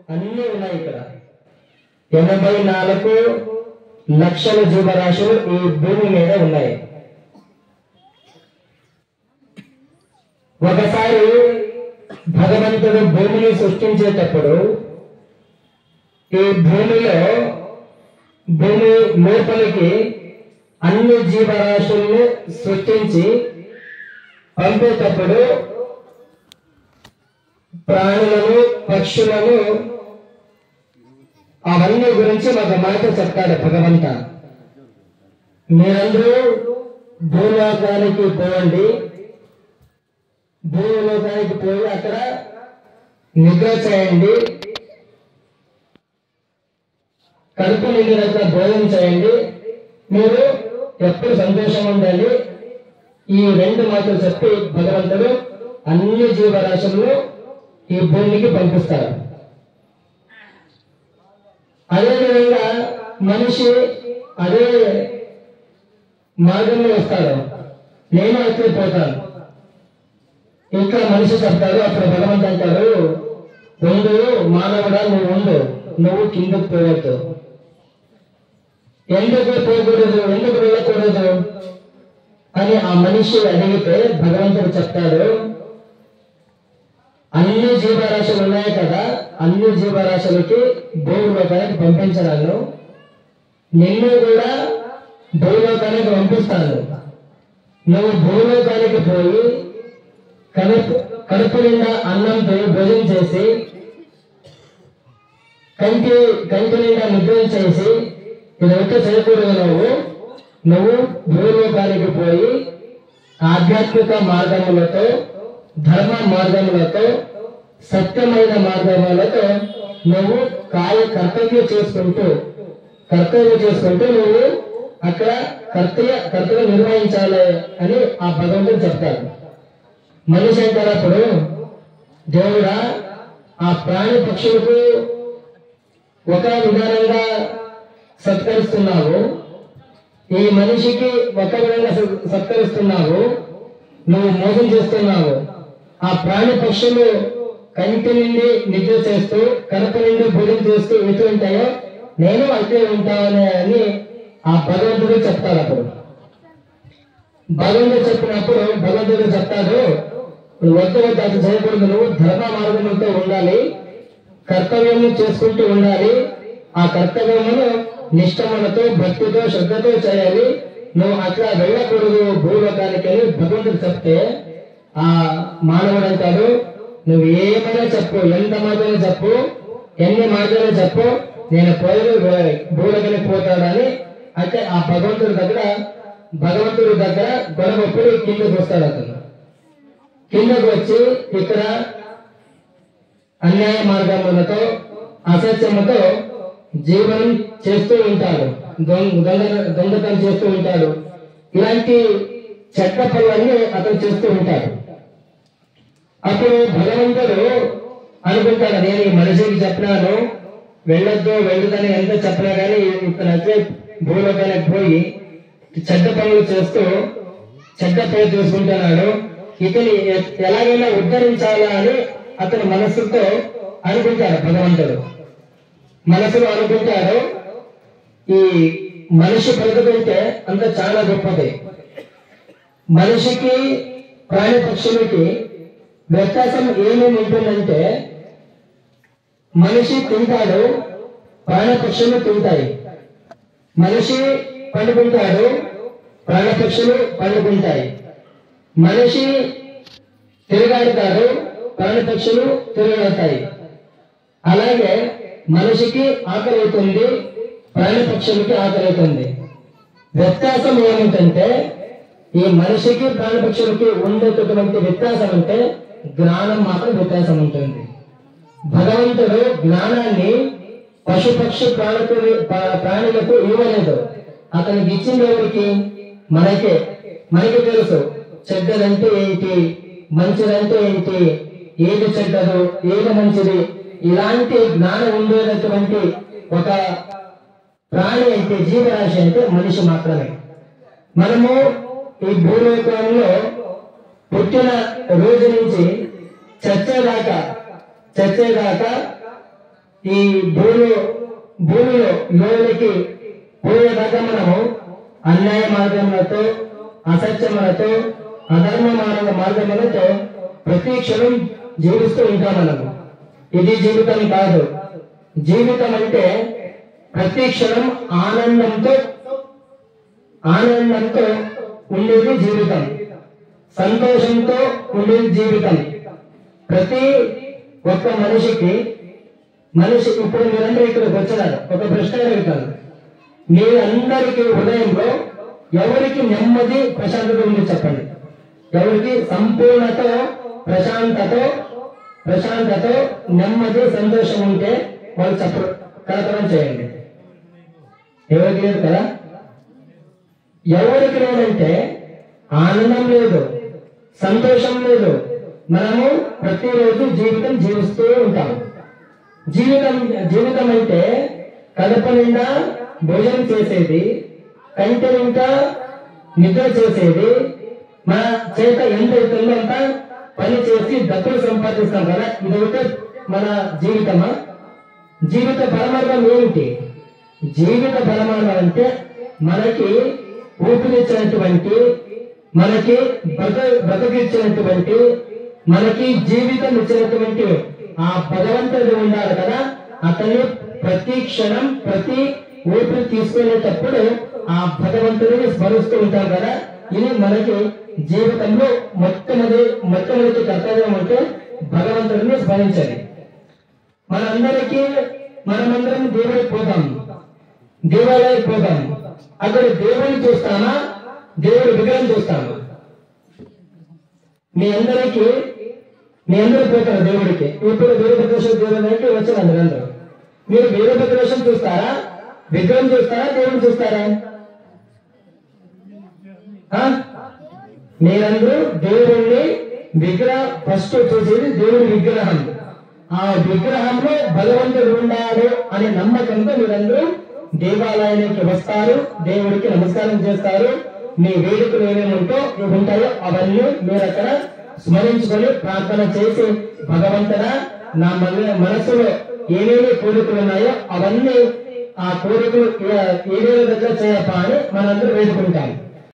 అన్నీ ఉన్నాయి ఇక్కడ ఎనభై నాలుగు లక్షల జీవరాశులు ఈ భూమి మీద ఉన్నాయి ఒకసారి భగవంతుడు భూమిని సృష్టించేటప్పుడు ఈ భూమిలో భూమి లోపలికి అన్ని జీవరాశుల్ని సృష్టించి పంపేటప్పుడు ప్రాణులను పక్షులను అవన్నీ గురించి ఒక మాట చెప్తాడు భగవంత మీరందరూ భూలోకానికి పోవండి భూలోకానికి పోయి అక్కడ నిద్ర చేయండి కడుపు నిండినంత భోజనం చేయండి మీరు ఎప్పుడు సంతోషం ఉండాలి ఈ రెండు మాటలు చెప్పి భగవంతుడు అన్ని జీవరాశులను ఈ భూమికి పంపిస్తారు అదేవిధంగా మనిషి అదే మార్గంలో వస్తాడు నేను అయితే పోతాను ఇంకా మనిషి చెప్తాడు అప్పుడు భగవంతు అంటాడు ఉండు మానవుడా నువ్వు ఉండు నువ్వు కిందకు పోవద్దు ఎందుకు పోకూడదు ఎందుకు వెళ్ళకూడదు అని ఆ మనిషి అడిగితే భగవంతుడు చెప్తాడు అన్ని జీవరాశులు ఉన్నాయి కదా అన్ని జీవరాశులకి భూలోకానికి పంపించడాను నిన్ను కూడా భూలోకానికి పంపిస్తాను నువ్వు భూలోకానికి పోయి కడుపు కడుపు నిండా అన్నంతో భోజనం చేసి కంటి కంటి నిండా నిద్ర చేసి ఇదంతా చేయకూడదు నువ్వు నువ్వు భూలోకానికి పోయి ఆధ్యాత్మిక మార్గములతో ధర్మ మార్గములతో సత్యమైన మార్గములతో నువ్వు కాయ కర్తవ్యం చేసుకుంటూ కర్తవ్యం చేసుకుంటూ నువ్వు అక్కడ కర్తవ్య కర్తవ్యం నిర్వహించాలి అని ఆ భగవంతుడు చెప్తాడు మనిషి అంటారప్పుడు దేవుడా ఆ ప్రాణి పక్షులకు ఒక విధానంగా సత్కరిస్తున్నావు ఈ మనిషికి ఒక విధంగా సత్- సత్కరిస్తున్నావు నువ్వు మోసం చేస్తున్నావు ఆ ప్రాణి పక్షులు కంటి నుండి నిద్ర చేస్తూ కడుపు నుండి భోజనం చేస్తూ ఎటు ఉంటాయో నేను అయితే ఉంటానని అని ఆ భగవంతుడు చెప్తాడు అప్పుడు భగవంతుడు చెప్పినప్పుడు భగవంతుడు చెప్తాడు నువ్వు వద్ద వద్ద అది చేయకూడదు నువ్వు ధర్మ మార్గంతో ఉండాలి కర్తవ్యం చేసుకుంటూ ఉండాలి ఆ కర్తవ్యమును నిష్టములతో భక్తితో శ్రద్ధతో చేయాలి నువ్వు అట్లా వెళ్ళకూడదు భూలోకానికి అని భగవంతుడు చెప్తే ఆ మానవుడు అంటాడు నువ్వు ఏమైనా చెప్పు ఎంత మాత్రమే చెప్పు ఎన్ని మాత్రమే చెప్పు నేను పోయి భూలోకానికి పోతాడని అంటే ఆ భగవంతుడి దగ్గర భగవంతుడి దగ్గర గొడవప్పుడు కిందకు వస్తాడు అతను కిందకు వచ్చి ఇక్కడ అన్యాయ మార్గములతో అసత్యముతో జీవనం చేస్తూ ఉంటాడు దొంగ దొంగ- దొంగతనం చేస్తూ ఉంటాడు ఇలాంటి చెడ్డ పనులన్నీ అతను చేస్తూ ఉంటాడు అప్పుడు భగవంతుడు అనుకుంటాడు నేను ఈ మనిషికి చెప్పినాను వెళ్ళొద్దు వెళ్ళదని ఎంత చెప్పినా కానీ ఇతను అయితే భూలోకానికి పోయి చెడ్డ పనులు చేస్తూ చెడ్డ పనులు చేసుకుంటున్నాడు ఇతని ఎ- ఎలాగైనా ఉద్ధరించాలా అని అతని మనస్సుతో అనుకుంటాడు భగవంతుడు మనసులో అనుకుంటాడు ఈ మనిషి బ్రతుకుంటే అంత చాలా గొప్పది మనిషికి ప్రాణి పక్షులకి వ్యత్యాసం ఏమేమి ఉంటుందంటే మనిషి తింటాడు ప్రాణి పక్షులు తింటాయి మనిషి పండుకుంటాడు ప్రాణపక్షులు పండుకుంటాయి మనిషి తిరగాడుతాడు ప్రాణపక్షులు తిరగడతాయి అలాగే మనిషికి ఆకలి అవుతుంది ప్రాణపక్షులకి ఆకలి అవుతుంది వ్యత్యాసం ఏమిటంటే ఈ మనిషికి ప్రాణపక్షులకి ఉండేటటువంటి వ్యత్యాసం అంటే జ్ఞానం మాత్రం వ్యత్యాసం ఉంటుంది భగవంతుడు జ్ఞానాన్ని పశుపక్షి ప్రాణులకు ప్రాణులకు ఇవ్వలేదు అతనికి ఇచ్చింది ఎవరికి మనకే మనకి తెలుసు చెడ్డదంటే ఏంటి మంచిదంటే ఏంటి ఏది చెడ్డదు ఏది మంచిది ఇలాంటి జ్ఞానం ఉండేటటువంటి ఒక ప్రాణి అంటే జీవరాశి అంటే మనిషి మాత్రమే మనము ఈ భూలోకంలో పుట్టిన రోజు నుంచి చచ్చేదాకా చచ్చేదాకా ఈ భూమి భూమిలో లోనికి పోయేదాకా మనము అన్యాయ మార్గములతో అసత్యములతో అధర్మ మార్గ మార్గములతో ప్రతి క్షణం జీవిస్తూ ఉంటాం మనము ఇది జీవితం కాదు జీవితం అంటే ప్రతి క్షణం ఆనందంతో ఆనందంతో ఉండేది జీవితం సంతోషంతో ఉండేది జీవితం ప్రతి ఒక్క మనిషికి మనిషి ఇప్పుడు మీరందరూ ఇక్కడికి వచ్చినారు ఒక ప్రశ్న అడుగుతాను మీరందరికీ హృదయంలో ఎవరికి నెమ్మది ప్రశాంతత ఉంది చెప్పండి ఎవరికి సంపూర్ణత ప్రశాంతత ప్రశాంతత నెమ్మది సంతోషం ఉంటే వాళ్ళు చెప్ప కలపడం చేయండి ఎవరికి లేదు కదా ఎవరికి లేదంటే ఆనందం లేదు సంతోషం లేదు మనము ప్రతిరోజు జీవితం జీవిస్తూ ఉంటాం జీవితం జీవితం అంటే కడప నిండా భోజనం చేసేది కంటి నిండా నిద్ర చేసేది మన చేత ఎంత అవుతుందో అంత పని చేసి డబ్బులు సంపాదిస్తాం కదా ఇదొకటే మన జీవితమా జీవిత పరమార్థం ఏమిటి జీవిత పరమార్థం అంటే మనకి ఊపిరిచ్చినటువంటి మనకి బ్రత బ్రతకిచ్చినటువంటి మనకి జీవితం ఇచ్చినటువంటి ఆ భగవంతుడు ఉండాలి కదా అతన్ని ప్రతి క్షణం ప్రతి ఊపిరి తీసుకునేటప్పుడు ఆ భగవంతుడిని స్మరిస్తూ ఉంటాం కదా ఇది మనకి జీవితంలో మొట్టమొదటి మొట్టమొదటి కర్తవ్యం అంటే భగవంతుడిని స్మరించాలి మనందరికీ మనమందరం దేవుడికి పోతాం దేవాలయానికి పోతాం అక్కడ దేవుడిని చూస్తామా దేవుడి విగ్రహం చూస్తామా మీ అందరికీ మీ అందరూ పోతారు దేవుడికి ఇప్పుడు వీరభద్రేశ్వర దేవాలయానికి వచ్చిన అందరూ మీరు వీరభద్రేశ్వరం చూస్తారా విగ్రహం చూస్తారా దేవుడిని చూస్తారా ఆ? మీరందరూ దేవుణ్ణి విగ్రహ ఫస్ట్ చూసేది దేవుడి విగ్రహం ఆ విగ్రహంలో భగవంతుడు ఉన్నాడు అనే నమ్మకంతో మీరందరూ దేవాలయానికి వస్తారు దేవుడికి నమస్కారం చేస్తారు మీ వేడుకలు ఏమేమి ఉంటో ఇవి ఉంటాయో అవన్నీ మీరు అక్కడ స్మరించుకొని ప్రార్థన చేసి భగవంతుడా నా మన మనసులో ఏమేమి కోరికలు ఉన్నాయో అవన్నీ ఆ కోరికలు ఏ- ఏవేవి దగ్గర చేయప్ప అని మనందరూ వేడుకుంటాం